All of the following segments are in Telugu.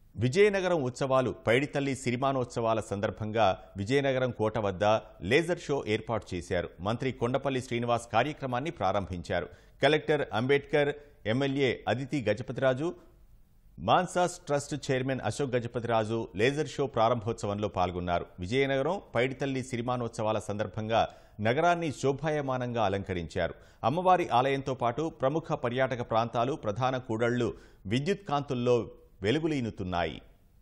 విజయనగరం ఉత్సవాలు పైడితల్లి సిరిమానోత్సవాల సందర్భంగా విజయనగరం కోట వద్ద లేజర్ షో ఏర్పాటు చేశారు మంత్రి కొండపల్లి శ్రీనివాస్ కార్యక్రమాన్ని ప్రారంభించారు collector Ambedkar MLA Aditi Gajapathiraju Mansas trust chairman Ashok Gajapathiraju laser show ప్రారంభోత్సవంలో పాల్గొన్నారు విజయనగరం పైడితల్లి సిరిమానోత్సవాల సందర్భంగా నగరాన్ని శోభాయమానంగా అలంకరించారు అమ్మవారి ఆలయంతో పాటు ప్రముఖ పర్యాటక ప్రాంతాలు ప్రధాన కూడళ్లు విద్యుత్ కాంతుల్లో వెలుగులీనుతున్నాయి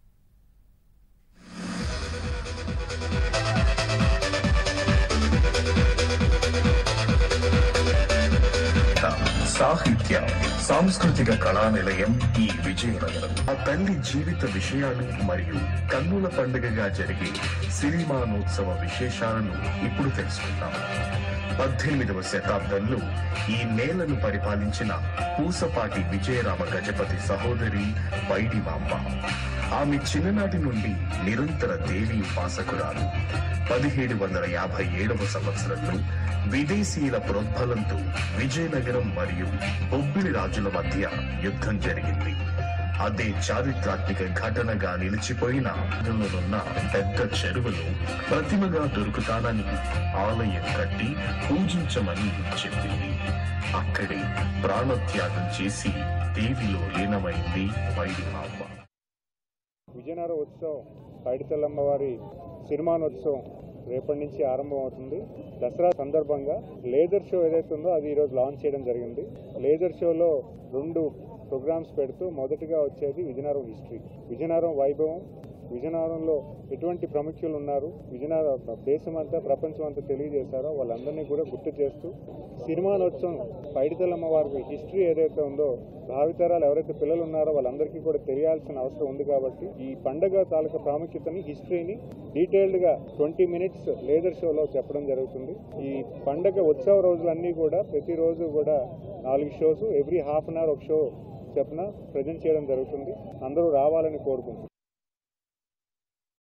సాహిత్య సాంస్కృతిక కళా నిలయం ఈ విజయనగరం ఆ తల్లి జీవిత విషయాలు మరియు కన్నుల పండుగగా జరిగే సిరిమానోత్సవ విశేషాలను ఇప్పుడు తెలుసుకుందాం పద్దెనిమిదవ శతాబ్దంలో ఈ నేలను పరిపాలించిన పూసపాటి విజయరామ గజపతి సహోదరి పైడిమాంబ ఆమె చిన్ననాటి నుండి నిరంతర దేవీ ఉపాసకురాలు పదిహేడు వందల యాభై ఏడవ సంవత్సరంలో విదేశీయుల ప్రోద్బలంతో విజయనగరం మరియు బొబ్బిలి రాజుల మధ్య యుద్ధం జరిగింది అదే చారిత్రాత్మక ఘటనగా నిలిచిపోయిన అందులోనున్న పెద్ద చెరువులో ప్రతిమగా దొరుకుతానని ఆలయం కట్టి పూజించమని చెప్పింది అక్కడే ప్రాణత్యాగం చేసి దేవిలో లీనమైంది వైడిమాంబ విజయనగరం ఉత్సవం పైడితల్లమ్మవారి సిరిమానోత్సవం రేపటి నుంచి ఆరంభం అవుతుంది దసరా సందర్భంగా లేజర్ షో ఏదైతే ఉందో అది ఈరోజు లాంచ్ చేయడం జరిగింది లేజర్ షోలో రెండు ప్రోగ్రామ్స్ పెడుతూ మొదటిగా వచ్చేది విజయనగరం హిస్టరీ విజయనగరం వైభవం విజయనగరంలో ఎటువంటి ప్రముఖులు ఉన్నారు విజయనగరం దేశం అంతా ప్రపంచం అంతా తెలియజేశారో వాళ్ళందరినీ కూడా గుర్తు చేస్తూ సిరిమానోత్సవం పైడితల్లమ్మ వారి హిస్టరీ ఏదైతే ఉందో భావితరాలు ఎవరైతే పిల్లలు ఉన్నారో వాళ్ళందరికీ కూడా తెలియాల్సిన అవసరం ఉంది కాబట్టి ఈ పండగ తాలూకా ప్రాముఖ్యతని హిస్టరీని డీటెయిల్డ్ గా ట్వంటీ మినిట్స్ లేజర్ షోలో చెప్పడం జరుగుతుంది ఈ పండగ ఉత్సవ రోజులన్నీ కూడా ప్రతిరోజు కూడా నాలుగు shows every half an hour ఒక షో చెప్పిన ప్రజెంట్ చేయడం జరుగుతుంది అందరూ రావాలని కోరుకుంటున్నాను